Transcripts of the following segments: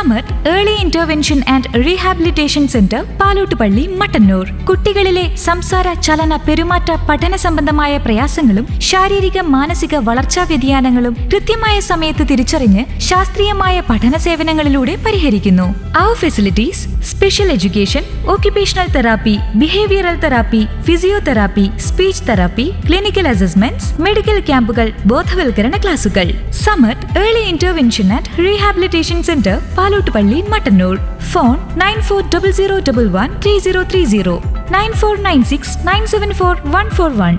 സമത് early intervention and rehabilitation centre Palottupalli Mattannur കുട്ടികളിലെ സംസാര ചലന പെരുമാറ്റ പഠന സംബന്ധമായ പ്രയാസങ്ങളും ശാരീരിക മാനസിക വളർച്ചാ വ്യതിയാനങ്ങളും കൃത്യമായ സമയത്ത് തിരിച്ചറിഞ്ഞ് ശാസ്ത്രീയമായ പഠന സേവനങ്ങളിലൂടെ പരിഹരിക്കുന്നു അവർ facilities special education occupational therapy behavioural therapy physiotherapy speech therapy clinical assessments medical ക്യാമ്പുകൾ ബോധവൽക്കരണ ക്ലാസുകൾ Samath early intervention and rehabilitation centre Palottupalli Mattannur phone nine four double zero double one three zero three zero nine four nine six nine seven four one four one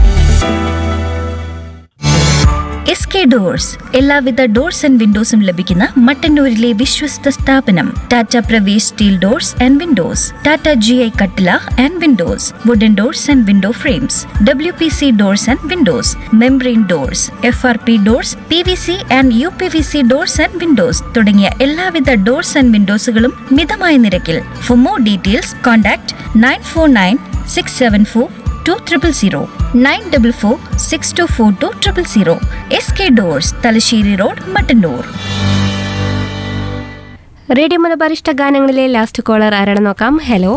S K doors എല്ലാവിധ doors and വിൻഡോസും ലഭിക്കുന്ന മട്ടന്നൂരിലെ വിശ്വസ്ത സ്ഥാപനം Tata Pravesh steel doors and windows Tata G I കട്ടില and windows wooden doors and window frames W P C doors and windows membrane doors F R P doors P V C and U P V C doors and windows തുടങ്ങിയ എല്ലാവിധ doors and വിൻഡോസുകളും മിതമായ നിരക്കിൽ for more details contact nine four nine six seven four two triple zero nine double four six two four two triple zero S K doors Thalassery road Mattannur radio Malabar ഇഷ്ട ഗാനങ്ങളിലെ last collar ആരാണെന്ന് നോക്കാം hello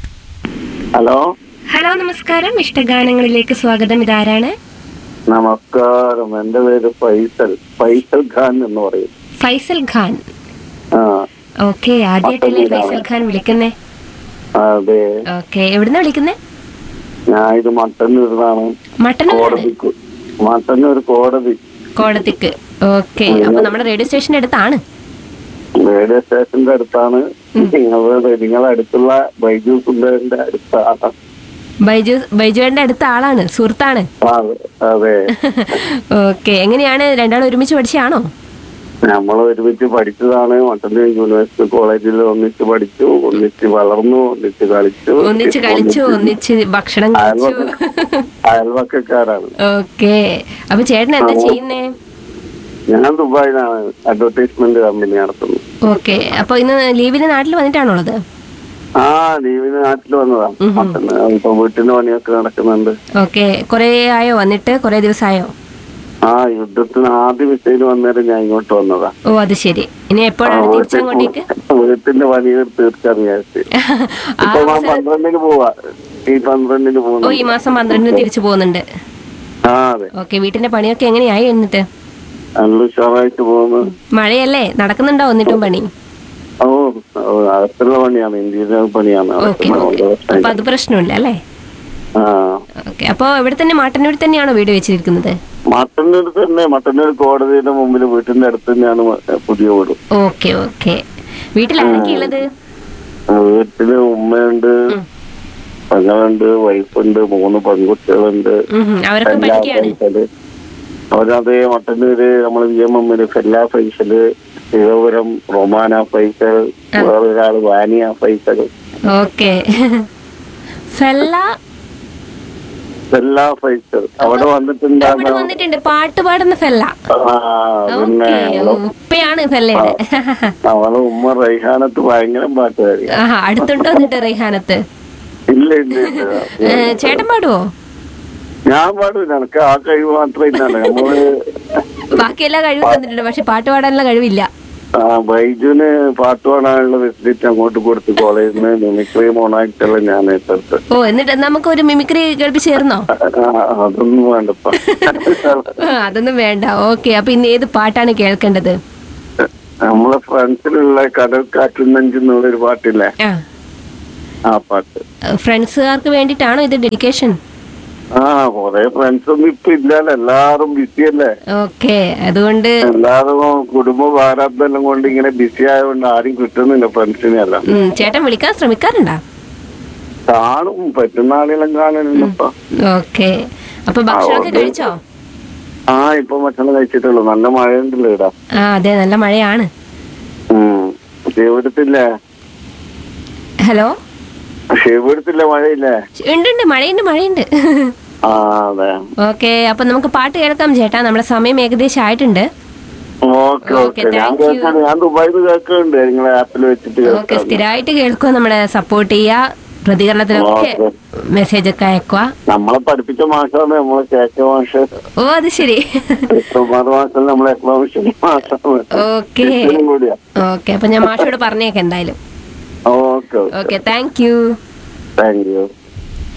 hello hello നമസ്കാരം ഇഷ്ടഗാനങ്ങളിലേക്ക് സ്വാഗതം ഇതാരാണ് നമസ്കാരം എന്റെ പേര് ഫൈസൽ ഫൈസൽ ഖാൻ എന്ന് പറയും ഫൈസൽ ഖാൻ ആ ഓക്കെ ആദ്യമായിട്ടല്ലേ ഫൈസൽ ഖാൻ വിളിക്കുന്നേ അതെ ഓക്കെ എവിടുന്ന വിളിക്കുന്നേ ഞാൻ ഇത് മട്ടന്നൂരിലാണ് മട്ടന്നൂർ കോടതിക്ക് മട്ടന്നൂർ കോടതി കോടതിക്ക് ഓക്കെ അപ്പൊ നമ്മുടെ റേഡിയോ സ്റ്റേഷന്റെ അടുത്താണ് റേഡിയോ സ്റ്റേഷന്റെ അടുത്താണ് നിങ്ങളുടെ നിങ്ങളെ അടുത്തുള്ള ബൈജു സുന്ദരന്റെ അടുത്താണ് ബൈജു ബൈജുവിന്റെ അടുത്ത ആളാണ് സുഹൃത്താണ് ആ, അതെ ഓക്കെ എങ്ങനെയാണ് രണ്ടാളും ഒരുമിച്ച് പഠിച്ചാണോ നമ്മൾ ഒരുമിച്ച് പഠിച്ചതാണ് മട്ടന്നൂർ യൂണിവേഴ്സിറ്റി കോളേജിൽ ഒന്നിച്ച് പഠിച്ചു ഒന്നിച്ച് വളർന്നു ഒന്നിച്ച് കളിച്ചു ഒന്നിച്ച് കളിച്ചു ഒന്നിച്ച് ഭക്ഷണം കഴിച്ചു അയൽവക്ക- അയൽവക്കക്കാരാണ് ഓക്കെ അപ്പൊ ചേട്ടൻ എന്താ ചെയ്യുന്നേ ഞാൻ ദുബായിലാണ് അഡ്വർടൈസ്മെന്റ് കമ്പനി നടത്തുന്നത് ഓക്കെ അപ്പൊ ഇന്ന് ലീവിന് നാട്ടിൽ വന്നിട്ടാണുള്ളത് ആ ലീവിന് നാട്ടിൽ വന്നതാ മട്ടന്ന് ഇപ്പൊ വീട്ടിന്റെ പണിയൊക്കെ നടക്കുന്നുണ്ട് ഓക്കെ കുറെ ആയോ വന്നിട്ട് കുറെ ദിവസമായോ ആ യുദ്ധത്തിന് ആദ്യ വിഷയിൽ വന്നേരം ഞാൻ ഇങ്ങോട്ട് വന്നതാ ഓ അത് ശരി ഇനി എപ്പോഴാണ് തിരിച്ചങ്ങോട്ടേക്ക് വീട്ടിന്റെ പണി തീർക്കാൻ വിചാരിച്ച് ആ ഇപ്പൊ ഞാൻ പന്ത്രണ്ടിന് പോവാ ഈ പന്ത്രണ്ടിന് ഓ പോകുന്നു ഈ മാസം പന്ത്രണ്ടിന് തിരിച്ചു പോകുന്നുണ്ട് ആ അതെ ഓക്കെ വീട്ടിന്റെ പണിയൊക്കെ എങ്ങനെയായി എന്നിട്ട് നല്ല ഉഷാറായിട്ട് പോകുന്നു മഴയല്ലേ നടക്കുന്നുണ്ടോ എന്നിട്ടും പണി ഓ ഓ, അകത്തുള്ള പണിയാണ് ഇന്ത്യയിലെ പണിയാണ് ഓക്കെ നടക്കുന്നത്. ഓക്കെ അപ്പൊ അത് പ്രശ്നമില്ല അല്ലേ ആ ഓക്കെ അപ്പൊ ഇവിടെ തന്നെ മാട്ടന്നൂർ തന്നെയാണോ വീട് വെച്ചിരിക്കുന്നത് മട്ടന്നൂർ തന്നെ മട്ടന്നൂർ കോടതിയുടെ മുമ്പിൽ വീട്ടിന്റെ അടുത്ത് തന്നെയാണ് പുതിയ വീട് ഓക്കെ ഓക്കെ വീട്ടിൽ ആരൊക്കെ ഉള്ളത് വീട്ടില് ഉമ്മയുണ്ട് പെങ്ങളുണ്ട് വൈഫുണ്ട് മൂന്ന് പെൺകുട്ടികളുണ്ട് ഉം ഹും. അവരൊക്കെ ഫെല്ല പഠിക്കുകയാണ് ഫൈസല് അവരതേ മട്ടന്നൂര് നമ്മള് വി എം എമ്മില് ഫെല്ല ഫൈസല് ശിവപുരം റൊമാന ഫൈസൽ വേറൊരാള് വാനിയ ഫൈസൽ ഓക്കെ ഫെല്ല ഫെല്ല ഫൈസൽ അവിടെ ഇവിടെ വന്നിട്ടുണ്ടാകുന്ന വന്നിട്ടുണ്ട് പാട്ട് പാടുന്ന ഫെല്ല ആ, പിന്നെ ഓക്കെ അവള് ഉപ്പയാണ് ഫെല്ലയുടെ അവള് ഉമ്മ റൈഹാനത്ത് ഭയങ്കര പാട്ടുകാരി ആഹാ അടുത്തുണ്ടോ എന്നിട്ട് റെയ്ഹാനത്ത് ഇല്ല ഇല്ല ഇല്ല ഏ, ചേട്ടൻ പാടുവോ ഞാൻ പാടില്ല എനിക്ക് ആ കഴിവ് മാത്രമേ ഇല്ല നമ്മള് ബാക്കി എല്ലാ കഴിവും തന്നിട്ടുണ്ട് പക്ഷെ പാട്ട് പാടാനുള്ള കഴിവില്ല ആ ബൈജുവിന് പാട്ട് പാടാനുള്ള ഫെസിലിറ്റി അങ്ങോട്ട് കൊടുത്തു കോളേജിൽ നിന്ന് മിമിക്രി മോണാക്ടല്ല ഞാൻ ഏറ്റെടുത്ത് ഓ എന്നിട്ട് നമുക്ക് ഒരു മിമിക്രി കേൾപ്പിച്ച് ചേർന്നോ ആ, അതൊന്നും വേണ്ടപ്പ ആ, അതൊന്നും വേണ്ട ഓക്കെ അപ്പൊ ഇന്ന് ഏത് പാട്ടാണ് കേൾക്കേണ്ടത് നമ്മളെ ഫ്രണ്ട്സിലുള്ള കടൽ കാറ്റിൽ നെഞ്ചെന്നുള്ളൊരു പാട്ടില്ലേ ആ ആ പാട്ട് ഫ്രണ്ട്സുകാർക്ക് വേണ്ടിയിട്ടാണോ ഇത് ഡെഡിക്കേഷൻ ആ കൊറേ ഫ്രണ്ട്സ് ഒന്നും ഇപ്പൊ ഇല്ലല്ലോ എല്ലാരും ബിസിയല്ലേ ഓക്കെ അതുകൊണ്ട് എല്ലാരും കുടുംബ ഭാരാബ്ദെല്ലാം കൊണ്ട് ഇങ്ങനെ ബിസി ആയതുകൊണ്ട് ആരും കിട്ടുന്നില്ല ഫ്രണ്ട്സിനെ എല്ലാം ഉം, ചേട്ടൻ വിളിക്കാൻ ശ്രമിക്കാറുണ്ടോ കാണും പറ്റുന്ന ആളെല്ലാം കാണുന്നില്ലപ്പ ഓക്കെ അപ്പൊ ഭക്ഷണമൊക്കെ കഴിച്ചോ ആ ഇപ്പൊ ഭക്ഷണം കഴിച്ചിട്ടുള്ളൂ നല്ല മഴയുണ്ടല്ലോ ഇടാ ആ അതെ നല്ല മഴയാണ് ശിവടുത്തില്ലേ ഹലോ ശിവടുത്തില്ല മഴയില്ലേ ഉണ്ട് ഉണ്ട് മഴയുണ്ട് മഴയുണ്ട് ആ അതെ ഓക്കെ അപ്പൊ നമുക്ക് പാട്ട് കേൾക്കാം ചേട്ടാ നമ്മുടെ സമയം ഏകദേശം ആയിട്ടുണ്ട് ഓക്കെ Okay, ഓക്കെ ഞാൻ thank you. കേൾക്കാണ് ഞാൻ ദുബായിൽ കേൾക്കുന്നുണ്ട് നിങ്ങളെ ആപ്പിൽ വെച്ചിട്ട് ഓക്കെ കേൾക്കാം സ്ഥിരമായിട്ട് കേൾക്കുക നമ്മളെ സപ്പോർട്ട് ചെയ്യുക പ്രതികരണത്തിനൊക്കെ ഓക്കെ. മെസ്സേജ് ഒക്കെ അയക്കുക നമ്മളെ പഠിപ്പിച്ച മാഷാണ് നമ്മളെ കേക്ക് മാഷ് ഓ അത് ശരി കുമാർ മാസം നമ്മളെ എക്കണോമിക്സിന്റെ മാഷാണ് ഓക്കെ ഇതിനും കൂടിയാ ഓക്കെ അപ്പൊ ഞാൻ മാഷോട് പറഞ്ഞേക്കാം എന്തായാലും okay okay thank you thank U